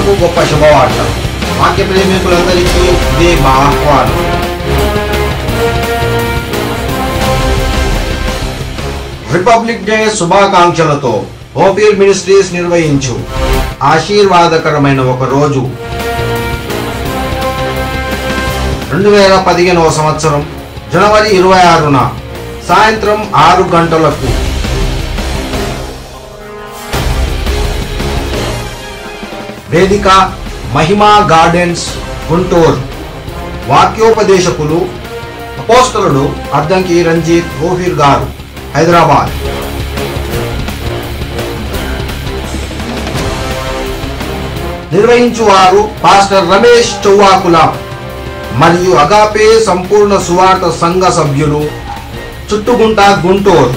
కొరకు గొప్ప శుభవార్త వాక్య ప్రేమికులందరికీ ఇదే మా ఆహ్వానం రిపబ్లిక్ డే శుభాకాంక్షలతో ఓపీర్ మినిస్ట్రీస్ నిర్వహించు ఆశీర్వాదకరమైన ఒక రోజు రెండు వేల పదిహేనవ సంవత్సరం జనవరి ఇరవై ఆరున సాయంత్రం ఆరు గంటలకు వేదిక మహిమా గార్డెన్స్ గుంటూరు వాక్యోపదేశకులు అపోస్తలుడు అద్దంకి రంజిత్ ఓఫీర్ గారు హైదరాబాద్ నిర్వహించువారు పాస్టర్ రమేష్ చౌవాకుల మరియు అగాపే సంపూర్ణ సువార్త సంఘ సభ్యులు చుట్టుగుంట గుంటూరు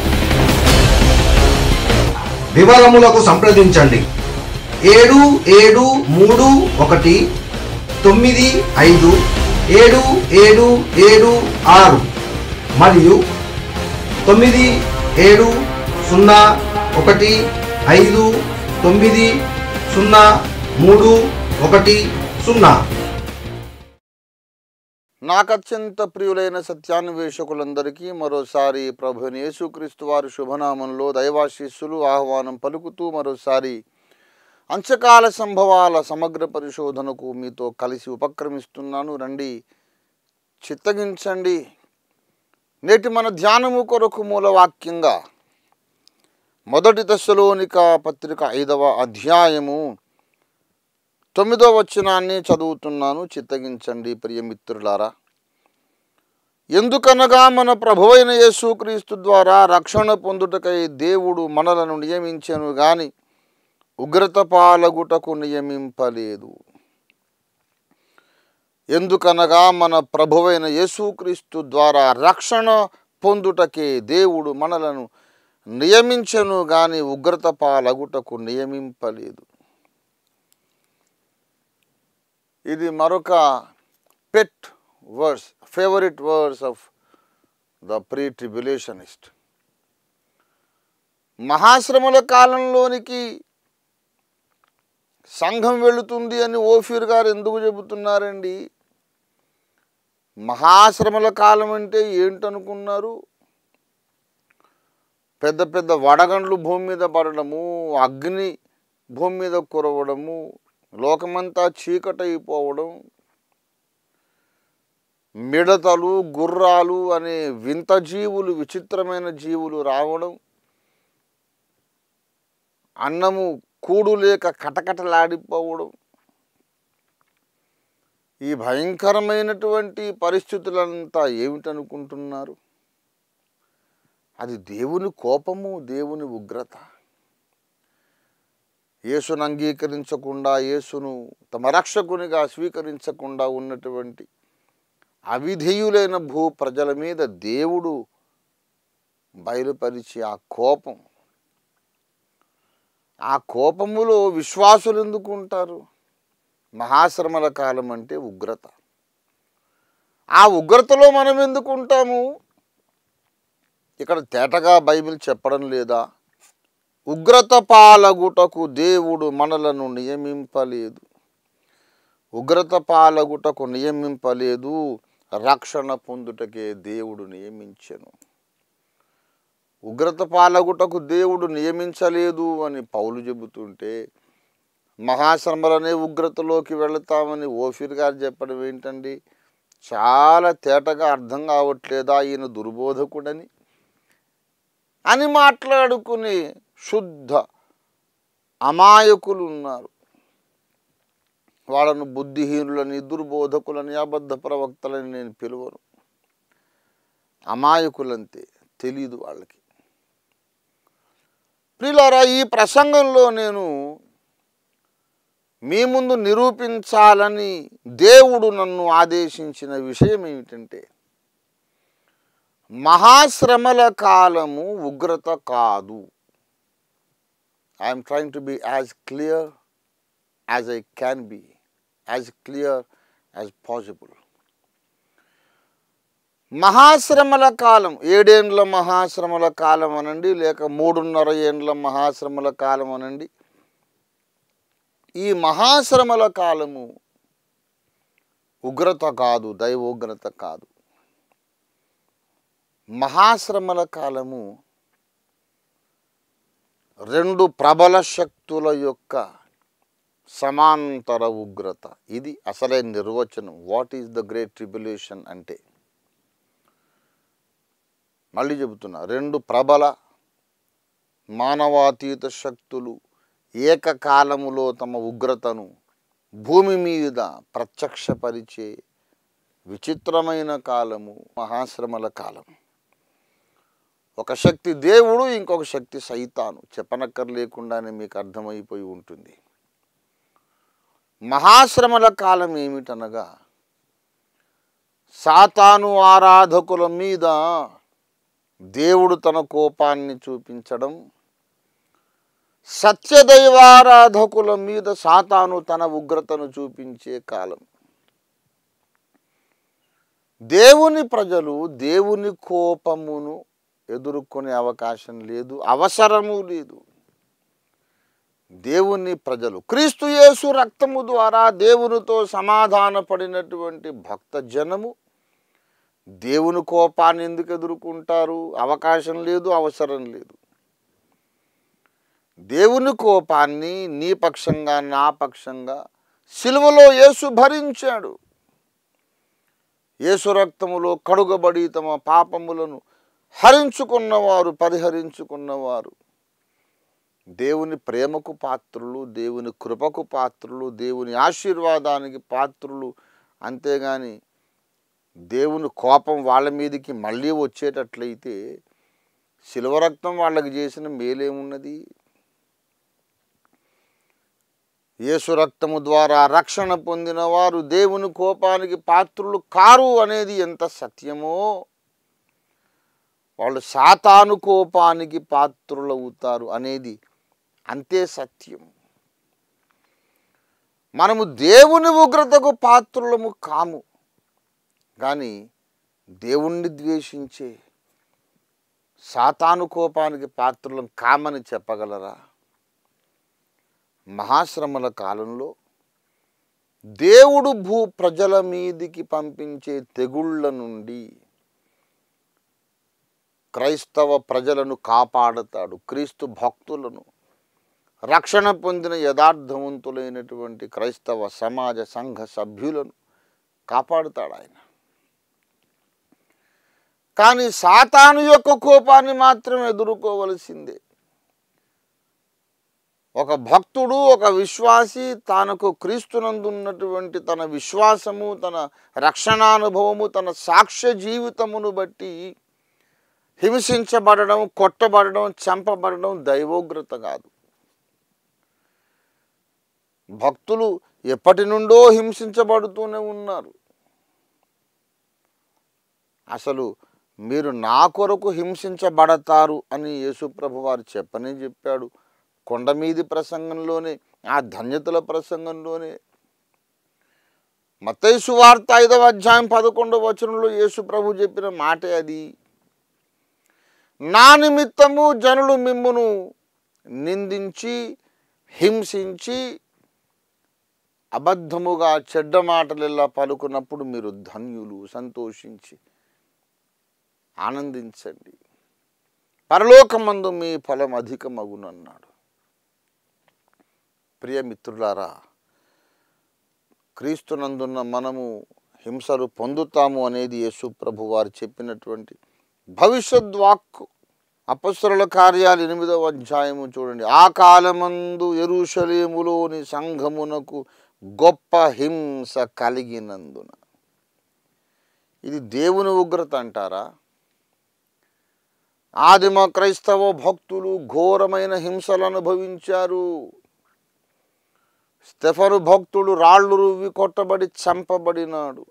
వివరములకు సంప్రదించండి ఏడు ఏడు మూడు ఒకటి తొమ్మిది ఐదు ఏడు ఏడు ఏడు ఆరు మరియు తొమ్మిది ఏడు సున్నా ఒకటి ఐదు తొమ్మిది సున్నా మూడు ఒకటి సున్నా నాకు అత్యంత ప్రియులైన సత్యాన్వేషకులందరికీ మరోసారి ప్రభుని యేసుక్రీస్తు వారి శుభనామంలో దైవాశీస్సులు ఆహ్వానం పలుకుతూ మరోసారి అంచకాల సంభవాల సమగ్ర పరిశోధనకు మీతో కలిసి ఉపక్రమిస్తున్నాను రండి చిత్తగించండి నేటి మన ధ్యానము కొరకు మూలవాక్యంగా మొదటి దశలోనిక పత్రిక ఐదవ అధ్యాయము తొమ్మిదో వచనాన్ని చదువుతున్నాను చిత్తగించండి ప్రియమిత్రులారా ఎందుకనగా మన ప్రభువైన యేసుక్రీస్తు ద్వారా రక్షణ పొందుటకై దేవుడు మనలను నియమించెను గాని ఉగ్రత పాలగుటకు నియమింపలేదు ఎందుకనగా మన ప్రభువైన యేసుక్రీస్తు ద్వారా రక్షణ పొందుటకే దేవుడు మనలను నియమించెను గాని ఉగ్రత పాలగుటకు నియమింపలేదు ఇది మరొక pet verse favourite verse of the pre tribulationist మహాశ్రమల కాలంలోనికి సంఘం వెళుతుంది అని ఓఫీర్ గారు ఎందుకు చెబుతున్నారండి మహాశ్రమల కాలం అంటే ఏంటనుకున్నారు పెద్ద పెద్ద వడగండ్లు భూమి మీద పడడము అగ్ని భూమి మీద కురవడము లోకమంతా చీకటైపోవడం మిడతలు గుర్రాలు అనే వింత జీవులు విచిత్రమైన జీవులు రావడం అన్నము కూడు లేక కటకటలాడిపోవడం ఈ భయంకరమైనటువంటి పరిస్థితులంతా ఏమిటనుకుంటున్నారు అది దేవుని కోపము దేవుని ఉగ్రత యేసును అంగీకరించకుండా యేసును తమ రక్షకునిగా స్వీకరించకుండా ఉన్నటువంటి అవిధేయులైన భూ ప్రజల మీద దేవుడు బయలుపరిచి ఆ కోపం ఆ కోపములో విశ్వాసులు ఎందుకు ఉంటారు మహాశ్రమల కాలం అంటే ఉగ్రత ఆ ఉగ్రతలో మనం ఎందుకు ఉంటాము ఇక్కడ తేటగా బైబిల్ చెప్పడం లేదా ఉగ్రత పాలగుటకు దేవుడు మనలను నియమింపలేదు ఉగ్రత పాలగుటకు నియమింపలేదు రక్షణ పొందుటకే దేవుడు నియమించెను ఉగ్రత పాలగుటకు దేవుడు నియమించలేదు అని పౌలు చెబుతుంటే మహాశ్రమలనే ఉగ్రతలోకి వెళతామని ఓఫీర్ గారు చెప్పడం ఏంటండి చాలా తేటగా అర్థం కావట్లేదా ఈయన దుర్బోధకుడని అని మాట్లాడుకుని శుద్ధ అమాయకులు ఉన్నారు వాళ్ళను బుద్ధిహీనులని దుర్బోధకులని అబద్ధ ప్రవక్తలని నేను పిలువను అమాయకులంతే తెలీదు వాళ్ళకి ప్రియులారా ఈ ప్రసంగంలో నేను మీ ముందు నిరూపించాలని దేవుడు నన్ను ఆదేశించిన విషయం ఏమిటంటే మహాశ్రమల కాలము ఉగ్రత కాదు I'm trying to be as clear as I can be as clear as possible మహాశ్రమల కాలం ఏడేండ్ల మహాశ్రమల కాలం అనండి లేక మూడున్నర ఏండ్ల మహాశ్రమల కాలం అనండి ఈ మహాశ్రమల కాలము ఉగ్రత కాదు దైవోగ్రత కాదు మహాశ్రమల కాలము రెండు ప్రబల శక్తుల యొక్క సమాంతర ఉగ్రత ఇది అసలైన నిర్వచనం what is the great tribulation అంటే మళ్ళీ చెబుతున్నా రెండు ప్రబల మానవాతీత శక్తులు ఏకకాలములో తమ ఉగ్రతను భూమి మీద ప్రత్యక్షపరిచే విచిత్రమైన కాలము మహాశ్రమల కాలం ఒక శక్తి దేవుడు ఇంకొక శక్తి సైతాను చెప్పనక్కర్లేకుండానే మీకు అర్థమైపోయి ఉంటుంది మహాశ్రమల కాలం ఏమిటనగా సాతాను ఆరాధకుల మీద దేవుడు తన కోపాన్ని చూపించడం సత్యదైవారాధకుల మీద సాతాను తన ఉగ్రతను చూపించే కాలం దేవుని ప్రజలు దేవుని కోపమును ఎదుర్కొనే అవకాశం లేదు అవసరము లేదు దేవుని ప్రజలు క్రీస్తు యేసు రక్తము ద్వారా దేవునితో సమాధాన పడినటువంటి భక్త జనము దేవుని కోపాన్ని ఎందుకు ఎదుర్కొంటారు అవకాశం లేదు అవసరం లేదు దేవుని కోపాన్ని నీ పక్షంగా నా పక్షంగా సిలువలో యేసు భరించాడు యేసు రక్తములో కడుగబడి తమ పాపములను హరించుకున్నవారు పరిహరించుకున్నవారు దేవుని ప్రేమకు పాత్రులు దేవుని కృపకు పాత్రులు దేవుని ఆశీర్వాదానికి పాత్రులు అంతేగాని దేవుని కోపం వాళ్ళ మీదకి మళ్ళీ వచ్చేటట్లయితే శిలువ రక్తం వాళ్ళకి చేసిన మేలేమున్నది యేసు రక్తము ద్వారా రక్షణ పొందిన వారు దేవుని కోపానికి పాత్రులు కారు అనేది ఎంత సత్యమో వాళ్ళు సాతాను కోపానికి పాత్రులవుతారు అనేది అంతే సత్యం మనము దేవుని ఉగ్రతకు పాత్రులము కాము కానీ దేవుణ్ణి ద్వేషించే సాతాను కోపానికి పాత్రులం కామని చెప్పగలరా మహాశ్రమల కాలంలో దేవుడు భూ ప్రజల మీదికి పంపించే తెగుళ్ళ నుండి క్రైస్తవ ప్రజలను కాపాడతాడు క్రీస్తు భక్తులను రక్షణ పొందిన యథార్థవంతులైనటువంటి క్రైస్తవ సమాజ సంఘ సభ్యులను కాపాడుతాడు ఆయన కానీ సాతాను యొక్క కోపాన్ని మాత్రం ఎదుర్కోవలసిందే ఒక భక్తుడు ఒక విశ్వాసి తనకు క్రీస్తునందున్నటువంటి తన విశ్వాసము తన రక్షణానుభవము తన సాక్ష్య జీవితమును బట్టి హింసించబడడం కొట్టబడడం చంపబడడం దైవోగ్రత కాదు భక్తులు ఎప్పటి నుండో హింసించబడుతూనే ఉన్నారు అసలు మీరు నా కొరకు హింసించబడతారు అని యేసుప్రభు వారు చెప్పనే చెప్పాడు కొండ మీది ప్రసంగంలోనే ఆ ధన్యతల ప్రసంగంలోనే మత్తయి సువార్త ఐదవ అధ్యాయం పదకొండవ వచనంలో యేసు ప్రభు చెప్పిన మాటే అది నా నిమిత్తము జనులు మిమ్మును నిందించి హింసించి అబద్ధముగా చెడ్డ మాటలెల్లా పలుకున్నప్పుడు మీరు ధన్యులు సంతోషించి ఆనందించండి పరలోకమందు మీ ఫలం అధికమగునన్నాడు ప్రియమిత్రులారా క్రీస్తునందున్న మనము హింసలు పొందుతాము అనేది యేసు ప్రభు వారు చెప్పినటువంటి భవిష్యత్ వాక్కు అపస్సుల కార్యాలు ఎనిమిదవ అధ్యాయము చూడండి ఆ కాలమందు ఎరుషలేములోని సంఘమునకు గొప్ప హింస కలిగినందున ఇది దేవుని ఉగ్రత అంటారా ఆదిమ క్రైస్తవ భక్తులు ఘోరమైన హింసలు అనుభవించారు స్టెఫను భక్తుడు రాళ్ళు రువ్వి కొట్టబడి చంపబడినాడు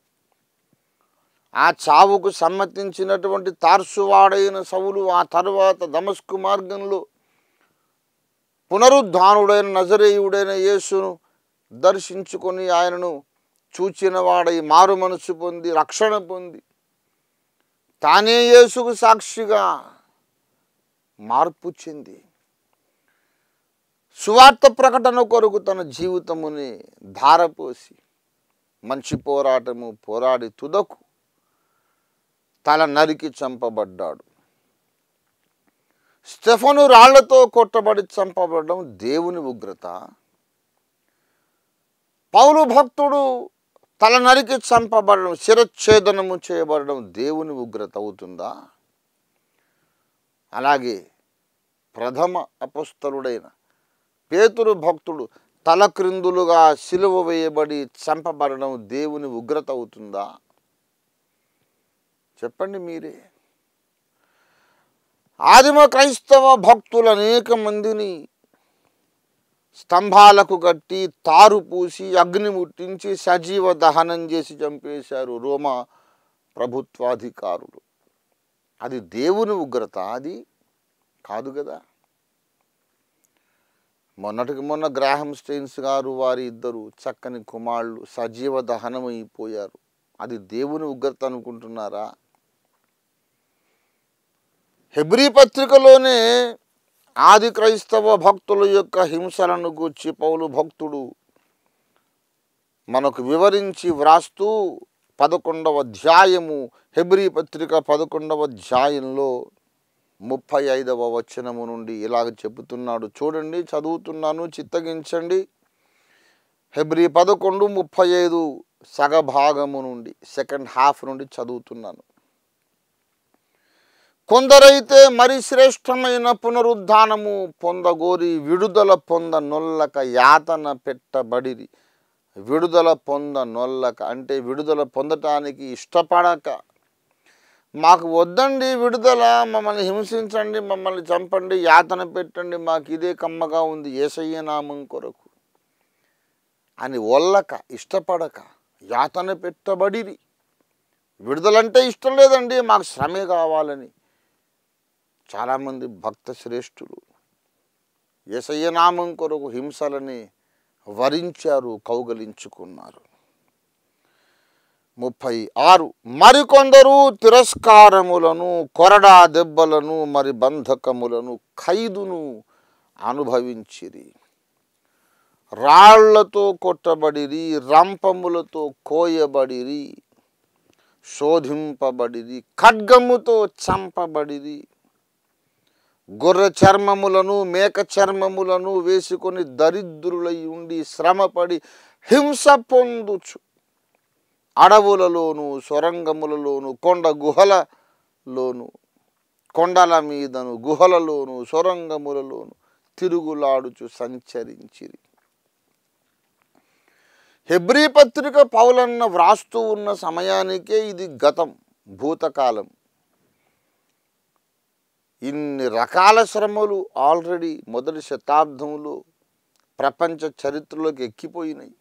ఆ చావుకు సమ్మతించినటువంటి తార్సువాడైన సవులు ఆ తర్వాత దమస్కు మార్గంలో పునరుద్ధానుడైన నజరేయుడైన యేసును దర్శించుకొని ఆయనను చూచిన వాడై మారు మనసు పొంది రక్షణ పొంది తానే యేసుకు సాక్షిగా మార్పు చెంది సువార్త ప్రకటన కొరకు తన జీవితముని ధారపోసి మంచి పోరాటము పోరాడి తుదకు తల నరికి చంపబడ్డాడు స్టెఫను రాళ్లతో కొట్టబడి చంపబడడం దేవుని ఉగ్రత పౌలు భక్తుడు తల నరికి చంపబడడం శిరచ్ఛేదనము చేయబడడం దేవుని ఉగ్రత అవుతుందా అలాగే ప్రథమ అపస్తలుడైన పేతురు భక్తుడు తల క్రిందులుగా సిలువ వేయబడి చంపబడడం దేవుని ఉగ్రత అవుతుందా చెప్పండి మీరే ఆదిమ క్రైస్తవ భక్తులు అనేక మందిని స్తంభాలకు కట్టి తారు పూసి అగ్ని ముట్టించి సజీవ దహనం చేసి చంపేశారు రోమా ప్రభుత్వాధికారులు అది దేవుని ఉగ్రత అది కాదు కదా మొన్నటికి మొన్న గ్రాహం స్టెయిన్స్ గారు వారి ఇద్దరు చక్కని కుమారులు సజీవ దహనమైపోయారు అది దేవుని ఉగ్రత అనుకుంటున్నారా హెబ్రీ పత్రికలోనే ఆది క్రైస్తవ భక్తుల యొక్క హింసలను గూర్చి పౌలు భక్తుడు మనకు వివరించి వ్రాస్తూ పదకొండవ అధ్యాయము హెబ్రీ పత్రిక పదకొండవ అధ్యాయంలో ముప్పై ఐదవ వచనము నుండి ఇలాగ చెబుతున్నాడు చూడండి చదువుతున్నాను చిత్తగించండి హెబ్రీ పదకొండు ముప్పై ఐదు సగభాగము నుండి సెకండ్ హాఫ్ నుండి చదువుతున్నాను కొందరైతే మరి శ్రేష్టమైన పునరుద్ధానము పొందగోరి విడుదల పొంద నొల్లక యాతన పెట్టబడిరి విడుదల పొంద నొల్లక అంటే విడుదల పొందటానికి ఇష్టపడక మాకు వద్దండి విడుదల మమ్మల్ని హింసించండి మమ్మల్ని చంపండి యాతన పెట్టండి మాకు ఇదే కమ్మగా ఉంది ఏసయ్య నామం కొరకు అని ఒల్లక ఇష్టపడక యాతన పెట్టబడిరి విడుదలంటే ఇష్టం లేదండి మాకు శ్రమే కావాలని చాలామంది భక్త శ్రేష్ఠులు ఏసయ్య నామం కొరకు హింసలని వరించారు కౌగలించుకున్నారు ముప్పై ఆరు మరికొందరు తిరస్కారములను కొరడా దెబ్బలను మరి బంధకములను ఖైదును అనుభవించిరి రాళ్లతో కొట్టబడిరి రంపములతో కోయబడిరి శోధింపబడిరి ఖడ్గముతో చంపబడిరి గొర్రె చర్మములను మేక చర్మములను వేసుకొని దరిద్రులై ఉండి శ్రమపడి హింస పొందుచు అడవులలోను సొరంగములలోను కొండ గుహలలోను కొండల మీదను గుహలలోను సొరంగములలోను తిరుగులాడుచు సంచరించిరి హెబ్రీ పత్రిక పౌలన్న వ్రాస్తూ ఉన్న సమయానికే ఇది గతం భూతకాలం ఇన్ని రకాల శ్రమలు ఆల్రెడీ మొదటి శతాబ్దంలో ప్రపంచ చరిత్రలోకి ఎక్కిపోయినాయి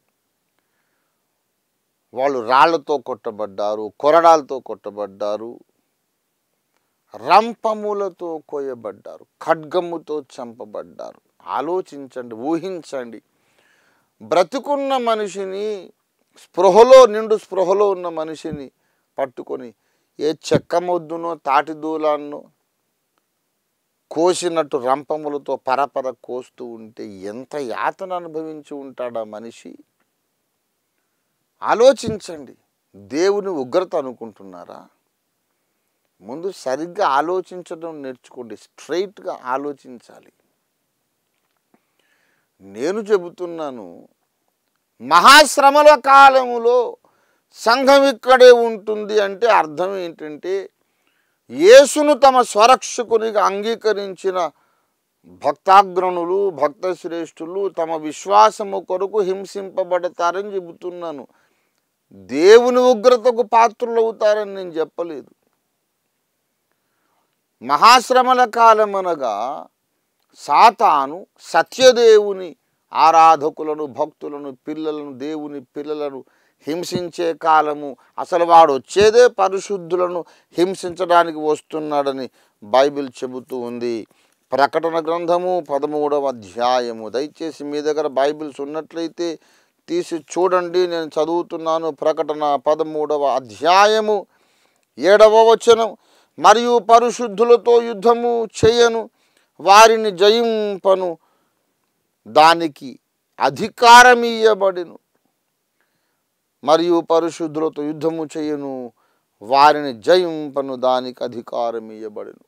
వాళ్ళు రాళ్లతో కొట్టబడ్డారు కొరడాలతో కొట్టబడ్డారు రంపములతో కోయబడ్డారు ఖడ్గముతో చంపబడ్డారు ఆలోచించండి ఊహించండి బ్రతుకున్న మనిషిని స్పృహలో నిండు స్పృహలో ఉన్న మనిషిని పట్టుకొని ఏ చెక్క మొద్దునో తాటి దూలాన్నో కోసినట్టు రంపములతో పరపర కోస్తూ ఉంటే ఎంత యాతన అనుభవించి ఉంటాడా మనిషి ఆలోచించండి దేవుని ఉగ్రత అనుకుంటున్నారా ముందు సరిగ్గా ఆలోచించడం నేర్చుకోండి స్ట్రైట్గా ఆలోచించాలి నేను చెబుతున్నాను మహాశ్రమల కాలములో సంఘం ఇక్కడే ఉంటుంది అంటే అర్థం ఏంటంటే యేసును తమ స్వరక్షకునిగా అంగీకరించిన భక్తాగ్రణులు భక్త శ్రేష్ఠులు తమ విశ్వాసము కొరకు హింసింపబడతారని చెబుతున్నాను దేవుని ఉగ్రతకు పాత్రులు అవుతారని నేను చెప్పలేదు మహాశ్రమల కాలమనగా సాతాను సత్యదేవుని ఆరాధకులను భక్తులను పిల్లలను దేవుని పిల్లలను హింసించే కాలము అసలు వాడు వచ్చేదే పరిశుద్ధులను హింసించడానికి వస్తున్నాడని బైబిల్ చెబుతూ ఉంది ప్రకటన గ్రంథము పదమూడవ అధ్యాయము దయచేసి మీ దగ్గర బైబిల్స్ ఉన్నట్లయితే తీసి చూడండి నేను చదువుతున్నాను ప్రకటన పదమూడవ అధ్యాయము ఏడవ వచనం మరియు పరిశుద్ధులతో యుద్ధము చేయను వారిని జయింపను దానికి అధికారం ఇయ్యబడిను మరియు పరిశుద్ధులతో యుద్ధము చేయను వారిని జయింపను దానికి అధికారం ఇయ్యబడిను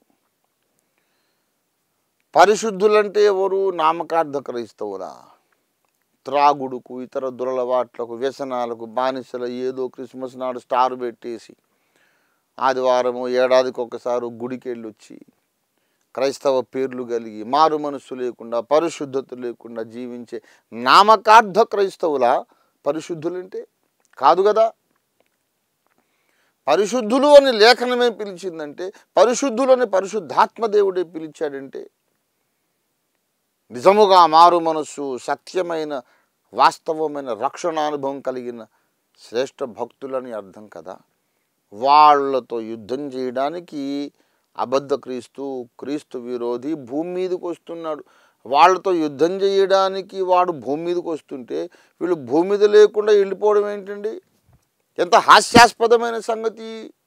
పరిశుద్ధులంటే ఎవరు నామకార్థ క్రైస్తవులా త్రాగుడుకు ఇతర దురలవాట్లకు వ్యసనాలకు బానిసల ఏదో క్రిస్మస్ నాడు స్టార్ పెట్టేసి ఆదివారము ఏడాదికి ఒకసారి గుడికి వెళ్ళొచ్చి క్రైస్తవ పేర్లు కలిగి మారు మనస్సు లేకుండా పరిశుద్ధత లేకుండా జీవించే నామకార్థ క్రైస్తవుల పరిశుద్ధులంటే కాదు కదా పరిశుద్ధులు అని లేఖనమే పిలిచిందంటే పరిశుద్ధులు అని పరిశుద్ధాత్మ దేవుడే పిలిచాడంటే నిజముగా మారు మనస్సు సత్యమైన వాస్తవమైన రక్షణానుభవం కలిగిన శ్రేష్ఠ భక్తులని అర్థం కదా వాళ్ళతో యుద్ధం చేయడానికి అబద్ధ క్రీస్తు క్రీస్తు విరోధి భూమి మీదకి వస్తున్నాడు వాళ్ళతో యుద్ధం చేయడానికి వాడు భూమి మీదకి వస్తుంటే వీళ్ళు భూమి మీద లేకుండా వెళ్ళిపోవడం ఏంటండి ఎంత హాస్యాస్పదమైన సంగతి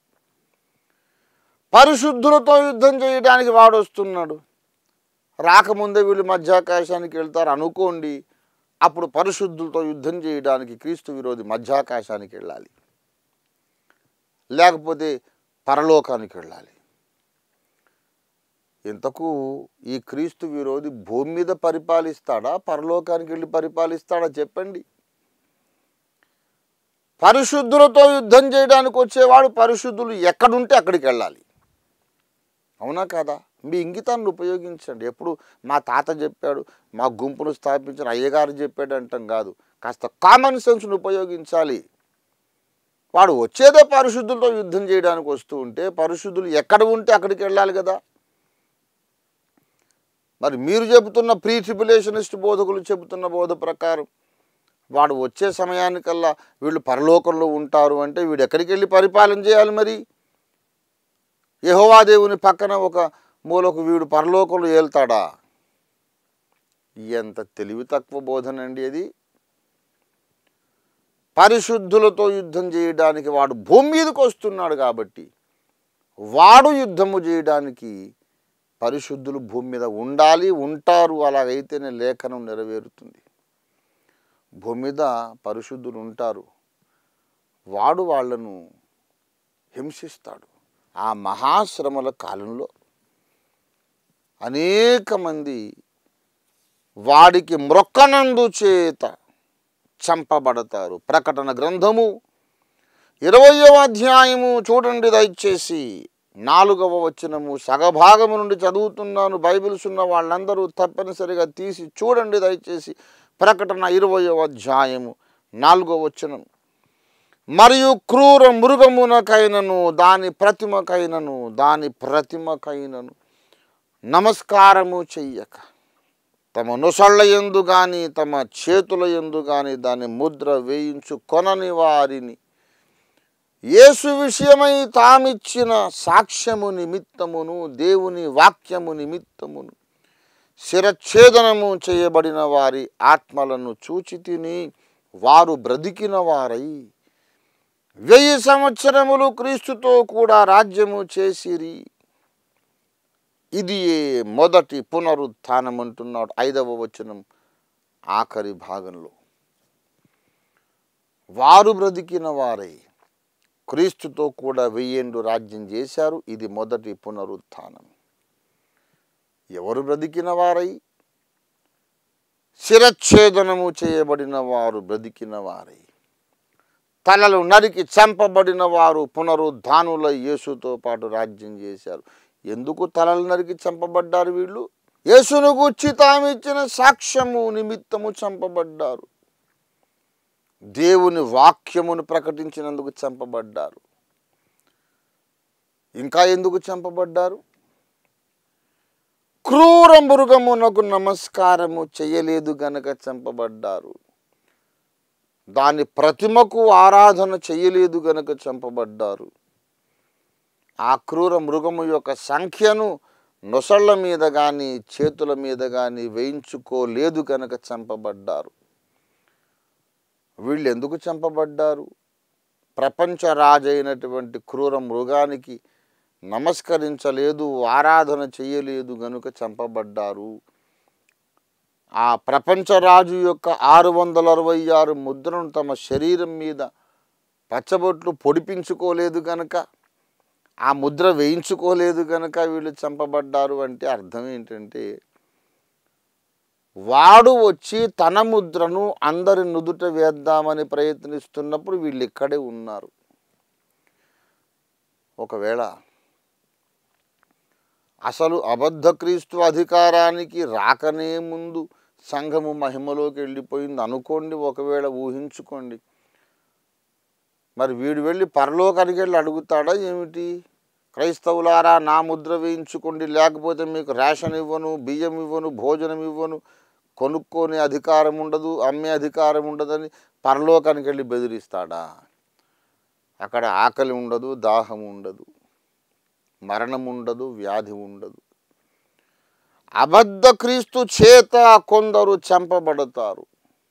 పరిశుద్ధులతో యుద్ధం చేయడానికి వాడు వస్తున్నాడు రాకముందే వీళ్ళు మధ్యాకాశానికి వెళ్తారు అనుకోండి అప్పుడు పరిశుద్ధులతో యుద్ధం చేయడానికి క్రీస్తు విరోధి మధ్యాకాశానికి వెళ్ళాలి లేకపోతే పరలోకానికి వెళ్ళాలి ఇంతకు ఈ క్రీస్తు విరోధి భూమి మీద పరిపాలిస్తాడా పరలోకానికి వెళ్ళి పరిపాలిస్తాడా చెప్పండి పరిశుద్ధులతో యుద్ధం చేయడానికి వచ్చేవాడు పరిశుద్ధులు ఎక్కడుంటే అక్కడికి వెళ్ళాలి అవునా కాదా మీ ఇంగితాన్ని ఉపయోగించండి ఎప్పుడు మా తాత చెప్పాడు మా గుంపును స్థాపించిన అయ్యగారు చెప్పాడు అంటాం కాదు కాస్త కామన్ సెన్స్ను ఉపయోగించాలి వాడు వచ్చేదే పరిశుద్ధులతో యుద్ధం చేయడానికి వస్తూ ఉంటే పరిశుద్ధులు ఎక్కడ ఉంటే అక్కడికి వెళ్ళాలి కదా మరి మీరు చెబుతున్న ప్రీ ట్రిపులేషనిస్ట్ బోధకులు చెబుతున్న బోధ ప్రకారం వాడు వచ్చే సమయానికల్లా వీళ్ళు పరలోకంలో ఉంటారు అంటే వీడు ఎక్కడికి వెళ్ళి పరిపాలన చేయాలి మరి యెహోవా దేవుని పక్కన ఒక మూలకు వీడు పరలోకంలో ఏల్తాడా ఎంత తెలివి తక్కువ బోధనండి అది పరిశుద్ధులతో యుద్ధం చేయడానికి వాడు భూమి మీదకి వస్తున్నాడు కాబట్టి వాడు యుద్ధము చేయడానికి పరిశుద్ధులు భూమి మీద ఉండాలి ఉంటారు అలాగైతేనే లేఖనం నెరవేరుతుంది భూమి మీద పరిశుద్ధులు ఉంటారు వాడు వాళ్ళను హింసిస్తాడు ఆ మహాశ్రమల కాలంలో అనేక మంది వాడికి మ్రొక్కనందు చేత చంపబడతారు ప్రకటన గ్రంథము ఇరవయవ అధ్యాయము చూడండి దయచేసి నాలుగవ వచనము సగభాగము నుండి చదువుతున్నాను బైబిల్స్ ఉన్న వాళ్ళందరూ తప్పనిసరిగా తీసి చూడండి దయచేసి ప్రకటన ఇరవయవ అధ్యాయము నాలుగవ వచనం మరియు క్రూర మృగమునకైనను దాని ప్రతిమకైనను దాని ప్రతిమకైనను నమస్కారము చెయ్యక తమ నొసళ్ళ ఎందు గాని తమ చేతుల ఎందు గాని దాని ముద్ర వేయించు కొనని వారిని యేసు విషయమై తామిచ్చిన సాక్ష్యము నిమిత్తమును దేవుని వాక్యము నిమిత్తమును శిరఛేదనము చేయబడిన వారి ఆత్మలను చూచి తిని వారు బ్రతికిన వారై వెయ్యి సంవత్సరములు క్రీస్తుతో కూడా రాజ్యము చేసిరి ఇది మొదటి పునరుత్థానం అంటున్నాడు ఐదవ వచనం ఆఖరి భాగంలో వారు బ్రతికిన వారై క్రీస్తుతో కూడా వెయ్యేండు రాజ్యం చేశారు ఇది మొదటి పునరుత్థానం ఎవరు బ్రతికిన వారై శిరఛేదనము చేయబడిన వారు బ్రతికిన వారై తలలు నరికి చంపబడిన వారు పునరుద్ధానుల యేసుతో పాటు రాజ్యం చేశారు ఎందుకు తలలు నరికి చంపబడ్డారు వీళ్ళు యేసును గుచ్చి తామిచ్చిన సాక్ష్యము నిమిత్తము చంపబడ్డారు దేవుని వాక్యమును ప్రకటించినందుకు చంపబడ్డారు ఇంకా ఎందుకు చంపబడ్డారు క్రూర మృగమునకు నమస్కారము చేయలేదు గనక చంపబడ్డారు దాని ప్రతిమకు ఆరాధన చేయలేదు గనక చంపబడ్డారు ఆ క్రూర మృగము యొక్క సంఖ్యను నొసళ్ళ మీద కానీ చేతుల మీద కానీ వేయించుకోలేదు కనుక చంపబడ్డారు వీళ్ళు ఎందుకు చంపబడ్డారు ప్రపంచ రాజైనటువంటి క్రూర మృగానికి నమస్కరించలేదు ఆరాధన చేయలేదు గనుక చంపబడ్డారు ఆ ప్రపంచ రాజు యొక్క ఆరు వందల అరవై ఆరు ముద్రను తమ శరీరం మీద పచ్చబొట్లు పొడిపించుకోలేదు గనక ఆ ముద్ర వేయించుకోలేదు గనక వీళ్ళు చంపబడ్డారు అంటే అర్థం ఏంటంటే వాడు వచ్చి తన ముద్రను అందరి నుదుట వేద్దామని ప్రయత్నిస్తున్నప్పుడు వీళ్ళు ఇక్కడే ఉన్నారు ఒకవేళ అసలు అబద్ధ క్రీస్తు అధికారానికి రాకనే ముందు సంఘము మహిమలోకి వెళ్ళిపోయింది అనుకోండి ఒకవేళ ఊహించుకోండి మరి వీడు వెళ్ళి పరలోకానికి వెళ్ళి అడుగుతాడా ఏమిటి క్రైస్తవులారా నా ముద్ర వేయించుకోండి లేకపోతే మీకు రేషన్ ఇవ్వను బియ్యం ఇవ్వను భోజనం ఇవ్వను కొనుక్కోని అధికారం ఉండదు అమ్మే అధికారం ఉండదని పరలోకానికి వెళ్ళి బెదిరిస్తాడా అక్కడ ఆకలి ఉండదు దాహం ఉండదు మరణం ఉండదు వ్యాధి ఉండదు అబద్ధ క్రీస్తు చేత కొందరు చంపబడతారు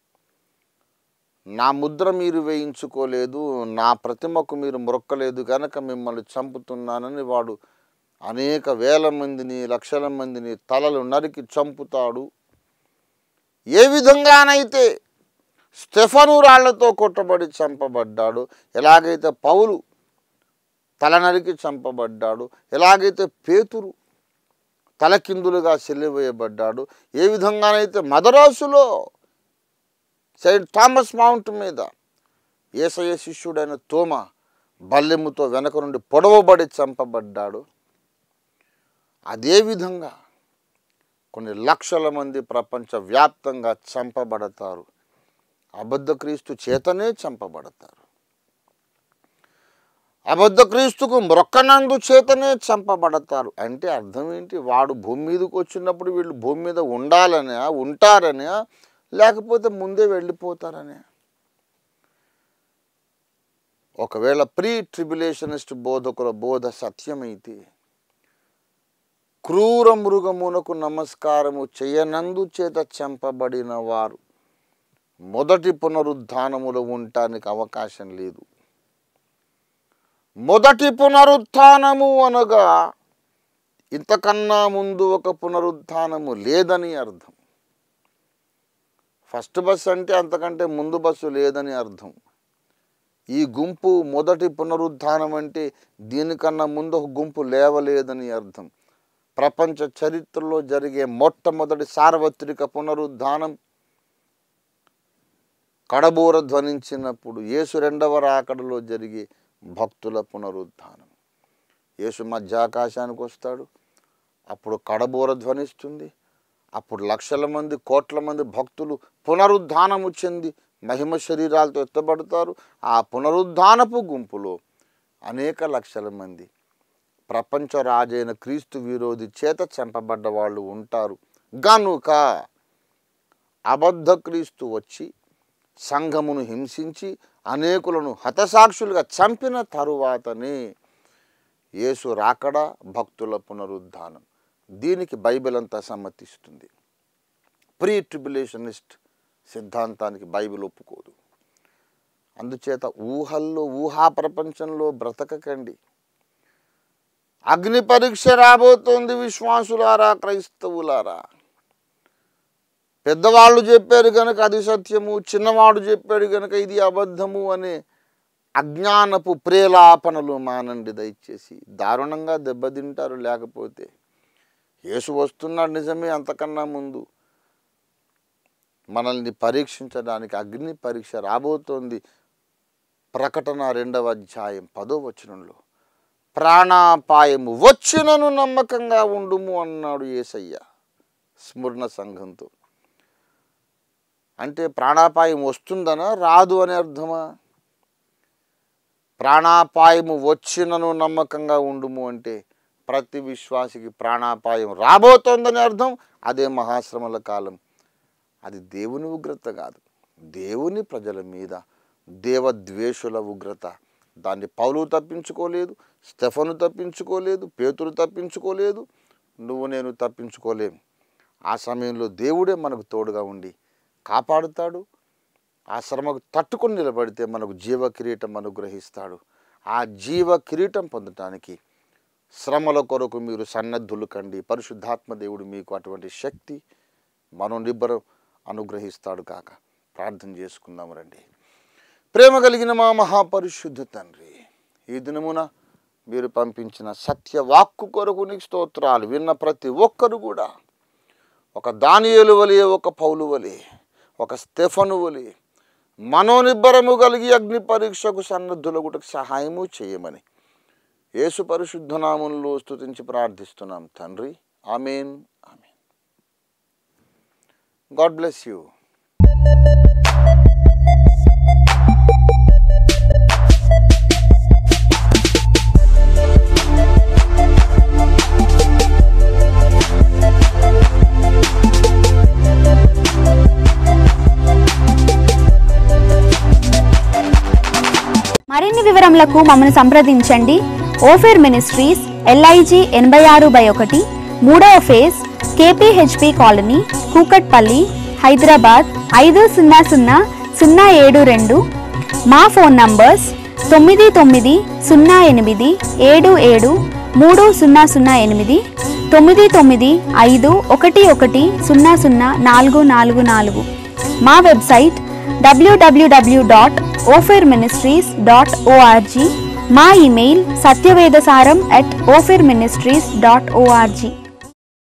నా ముద్ర మీరు వేయించుకోలేదు నా ప్రతిమకు మీరు మొక్కలేదు కనుక మిమ్మల్ని చంపుతున్నానని వాడు అనేక వేల మందిని లక్షల మందిని తలలు నరికి చంపుతాడు ఏ విధంగానైతే స్టెఫను రాళ్లతో కొట్టబడి చంపబడ్డాడు ఎలాగైతే పౌలు తల నరికి చంపబడ్డాడు ఎలాగైతే పేతురు తలకిందులుగా చెల్లివేయబడ్డాడు ఏ విధంగానైతే మదరాసులో సెయింట్ థామస్ మౌంట్ మీద ఏసయ శిష్యుడైన తోమ బల్లెముతో వెనక నుండి పొడవబడి చంపబడ్డాడు అదేవిధంగా కొన్ని లక్షల మంది ప్రపంచవ్యాప్తంగా చంపబడతారు అబద్ధ క్రీస్తు చేతనే చంపబడతారు అబద్ధ క్రీస్తుకు మ్రొక్కనందు చేతనే చంపబడతారు అంటే అర్థం ఏంటి వాడు భూమి మీదకి వచ్చినప్పుడు వీళ్ళు భూమి మీద ఉండాలనే ఉంటారనే లేకపోతే ముందే వెళ్ళిపోతారనే ఒకవేళ ప్రీ ట్రిబులేషనిస్ట్ బోధకుల బోధ సత్యమైతే క్రూర మృగమునకు నమస్కారము చేయనందు చేత చంపబడిన వారు మొదటి పునరుద్ధానములో ఉండటానికి అవకాశం లేదు మొదటి పునరుత్థానము అనగా ఇంతకన్నా ముందు ఒక పునరుత్థానము లేదని అర్థం ఫస్ట్ బస్సు అంటే అంతకంటే ముందు బస్సు లేదని అర్థం ఈ గుంపు మొదటి పునరుద్ధానం అంటే దీనికన్నా ముందు ఒక గుంపు లేవలేదని అర్థం ప్రపంచ చరిత్రలో జరిగే మొట్టమొదటి సార్వత్రిక పునరుద్ధానం కడబూర ధ్వనించినప్పుడు యేసు రెండవ రాకడలో జరిగే భక్తుల పునరుద్ధానం యేసు మధ్యాకాశానికి వస్తాడు అప్పుడు కడబూర ధ్వనిస్తుంది అప్పుడు లక్షల మంది కోట్ల మంది భక్తులు పునరుద్ధానము చెంది మహిమ శరీరాలతో ఎత్తబడతారు ఆ పునరుద్ధానపు గుంపులో అనేక లక్షల మంది ప్రపంచ రాజైన క్రీస్తు విరోధి చేత చంపబడ్డ వాళ్ళు ఉంటారు గనుక అబద్ధ క్రీస్తు వచ్చి సంఘమును హింసించి అనేకులను హతసాక్షులుగా చంపిన తరువాతనే యేసు రాకడ భక్తుల పునరుద్ధానం దీనికి బైబిల్ అంతా సమ్మతిస్తుంది ప్రీ ట్రిబులేషనిస్ట్ సిద్ధాంతానికి బైబిల్ ఒప్పుకోదు అందుచేత ఊహల్లో ఊహా ప్రపంచంలో బ్రతకకండి అగ్ని పరీక్ష రాబోతోంది విశ్వాసులారా క్రైస్తవులారా పెద్దవాళ్ళు చెప్పారు కనుక అది సత్యము చిన్నవాడు చెప్పాడు కనుక ఇది అబద్ధము అనే అజ్ఞానపు ప్రేలాపనలు మానండి దయచేసి దారుణంగా దెబ్బతింటారు లేకపోతే యేసు వస్తున్నాడు నిజమే అంతకన్నా ముందు మనల్ని పరీక్షించడానికి అగ్ని పరీక్ష రాబోతోంది ప్రకటన రెండవ అధ్యాయం పదో వచనంలో ప్రాణాపాయము వచ్చినను నమ్మకంగా ఉండుము అన్నాడు యేసయ్య స్మరణ సంఘంతో అంటే ప్రాణాపాయం వస్తుందనా రాదు అనే అర్థమా ప్రాణాపాయము వచ్చినను నమ్మకంగా ఉండుము అంటే ప్రతి విశ్వాసికి ప్రాణాపాయం రాబోతోందని అర్థం అదే మహాశ్రమల కాలం అది దేవుని ఉగ్రత కాదు దేవుని ప్రజల మీద దేవద్వేషుల ఉగ్రత దాన్ని పౌలు తప్పించుకోలేదు స్టెఫను తప్పించుకోలేదు పేతురు తప్పించుకోలేదు నువ్వు నేను తప్పించుకోలేము ఆ సమయంలో దేవుడే మనకు తోడుగా ఉండి కాపాడుతాడు ఆ శ్రమకు తట్టుకొని నిలబడితే మనకు జీవ కిరీటం అనుగ్రహిస్తాడు ఆ జీవ కిరీటం పొందటానికి శ్రమల కొరకు మీరు సన్నద్ధులు కండి పరిశుద్ధాత్మ దేవుడు మీకు అటువంటి శక్తి మనోనిబ్బరం అనుగ్రహిస్తాడు కాక ప్రార్థన చేసుకుందాం రండి ప్రేమ కలిగిన మా మహాపరిశుద్ధ తండ్రి ఈ దినమున మీరు పంపించిన సత్య వాక్కు కొరకు నీకు స్తోత్రాలు విన్న ప్రతి ఒక్కరు కూడా ఒక దానియేలు వలె ఒక పౌలు వలె ఒక స్టెఫను వలె మనోనిబ్బరము కలిగి అగ్ని పరీక్షకు సన్నద్ధులగుటకు సహాయము చేయమని యేసు పరిశుద్ధ నామంలో స్తుతించి ప్రార్థిస్తున్నాం తండ్రి amen amen God bless you మరిన్ని వివరములకు మమ్మల్ని సంప్రదించండి ఓఫేర్ మినిస్ట్రీస్ ఎల్ఐజి ఎనభై ఆరు బై ఒకటి మూడవ phase KPHP colony Kukatpally Hyderabad ఐదు సున్నా సున్నా సున్నా ఏడు రెండు మా ఫోన్ నంబర్స్ తొమ్మిది తొమ్మిది సున్నా ఎనిమిది ఏడు ఏడు మూడు సున్నా సున్నా ఎనిమిది తొమ్మిది తొమ్మిది ఐదు ఒకటి ఒకటి సున్నా సున్నా నాలుగు నాలుగు నాలుగు మా website WWW dot Ophir ministries dot ORG మా email Satyavedasaram at Ophir ministries dot ORG